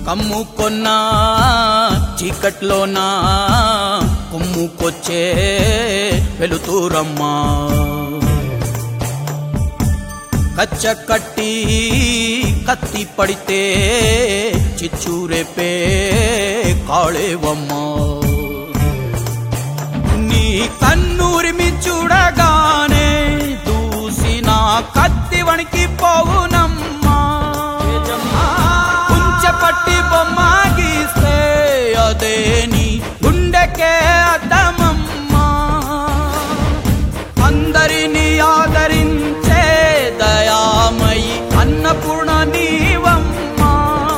కమ్ముకొన్నా చీకట్లోనా కొమ్ముకొచ్చే వెలుతురమ్మా కచ్చ కట్టి కత్తి పడితే చిచ్చూరేపే కాళేవమ్మా నీ కన్నూరిమి చూడగానే దూసిన కత్తి వణికి పోవునమ్మా కుంచెపట్టి బొమ్మ గీస్తే అదే నీ గుండెకే అద్దమమ్మా అందరిని ఆదరించే దయామయి అన్నపూర్ణ నీవమ్మా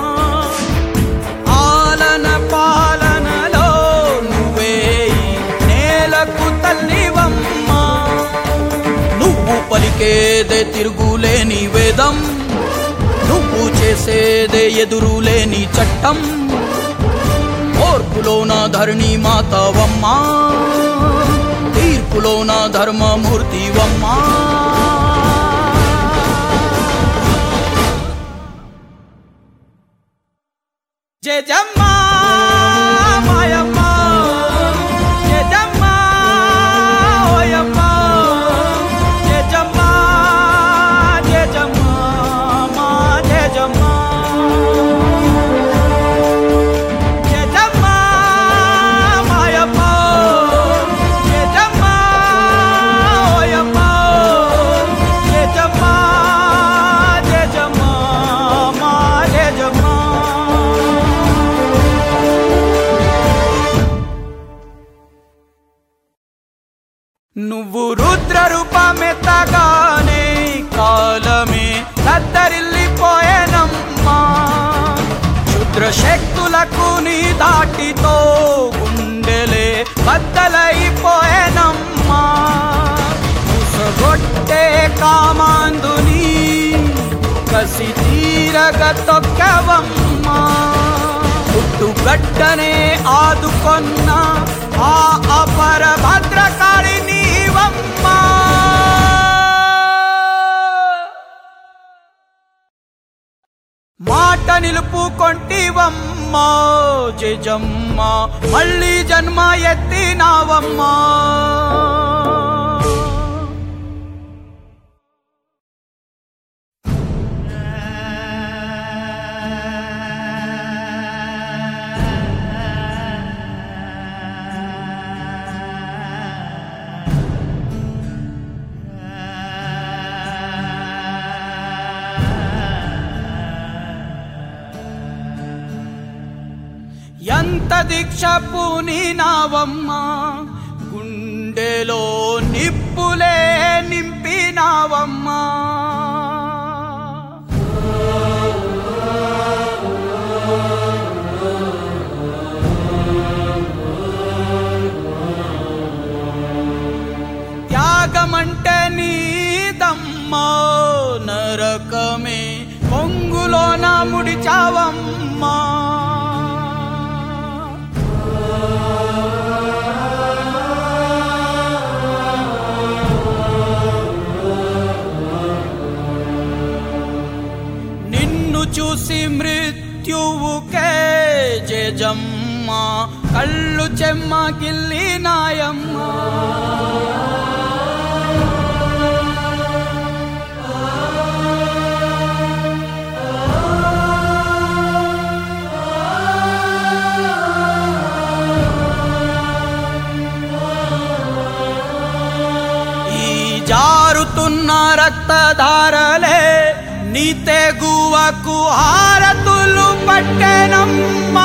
ఆలన పాలనలో నువ్వే ఈ నేలకు తల్లివమ్మా నువ్వు పలికేదే తిరుగులేని వేదం నువ్వు చేసేదే ఎదురులేని చట్టం ఓర్పులోన ధరణి మాతవమ్మా తీర్పులోన ధర్మమూర్తివమ్మా జయజమ్మా మాయమ్మ జయజమ్మా ఓయమ్మ జయజమ్మా జయజమ్మా మా జయజమ్మా జయజమ్మా మాయమ్మ జయజమ్మా ఓయమ్మ జయజమ్మా జయజమ్మా మా జయజమ్మా నువ్వు రుద్ర రూపమెత్తగానే కాలమే దద్దరిల్లిపోయేనమ్మా క్షుద్ర శక్తులకు నీ దాటితో గుండెలే బద్దలైపోయేనమ్మా ముసగొట్టే కామాందుని కసి తీరగ తొక్కవమ్మా పుట్టుగడ్డనే ఆదుకొన్న ఆ అపర భద్రకాళి నీవమ్మా మాట నిలుపుకొంటివమ్మా జజమ్మ మళ్ళీ జన్మ ఎత్తినావమ్మా ఎంత దీక్ష పూనినావమ్మా గుండెలో నిప్పులే నింపినావమ్మా త్యాగమంటే నీదమ్మా నరకమే పొంగులోన ముడిచావమ్మా నిన్ను చూసి మృత్యువుకే జజమ్మ కళ్ళు చెమ్మ గిల్లినాయమ్మ ఈ జారుతున్న రక్తధారలే నీ తెగువకు హారతులు పట్టెనమ్మా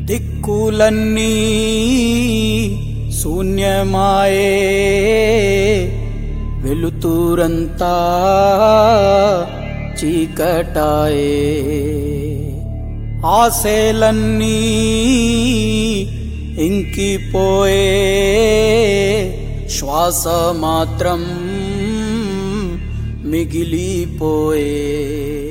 దిక్కులన్నీ శూన్యమాయే వెలుతురంతా చీకటాయే ఆశలన్నీ ఇంకిపోయే శ్వాస మాత్రం మిగిలిపోయే